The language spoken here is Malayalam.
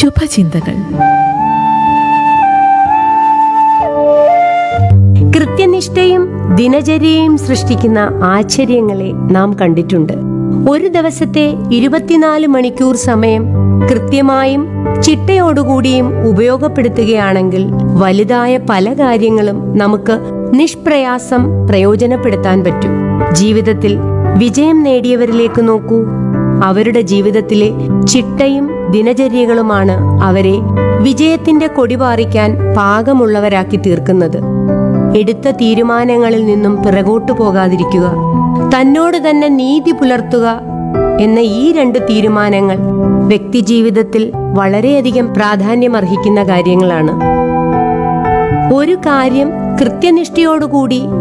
ശുഭചിന്തകൾ കൃത്യനിഷ്ഠയും ദിനചര്യയും സൃഷ്ടിക്കുന്ന ആശ്ചര്യങ്ങളെ നാം കണ്ടിട്ടുണ്ട് ഒരു ദിവസത്തെ ഇരുപത്തിനാല് മണിക്കൂർ സമയം കൃത്യമായും ചിട്ടയോടുകൂടിയും ഉപയോഗപ്പെടുത്തുകയാണെങ്കിൽ വലുതായ പല കാര്യങ്ങളും നമുക്ക് നിഷ്പ്രയാസം പ്രയോജനപ്പെടുത്താൻ പറ്റും ജീവിതത്തിൽ വിജയം നേടിയവരിലേക്ക് നോക്കൂ അവരുടെ ജീവിതത്തിലെ ചിട്ടയും ദിനചര്യകളുമാണ് അവരെ വിജയത്തിന്റെ കൊടിപാറിക്കാൻ പാകമുള്ളവരാക്കി തീർക്കുന്നത് എടുത്ത തീരുമാനങ്ങളിൽ നിന്നും പിറകോട്ടു പോകാതിരിക്കുക തന്നോട് തന്നെ നീതി പുലർത്തുക എന്ന ഈ രണ്ട് തീരുമാനങ്ങൾ വ്യക്തിജീവിതത്തിൽ വളരെയധികം പ്രാധാന്യമർഹിക്കുന്ന കാര്യങ്ങളാണ് ഒരു കാര്യം കൃത്യനിഷ്ഠയോടുകൂടി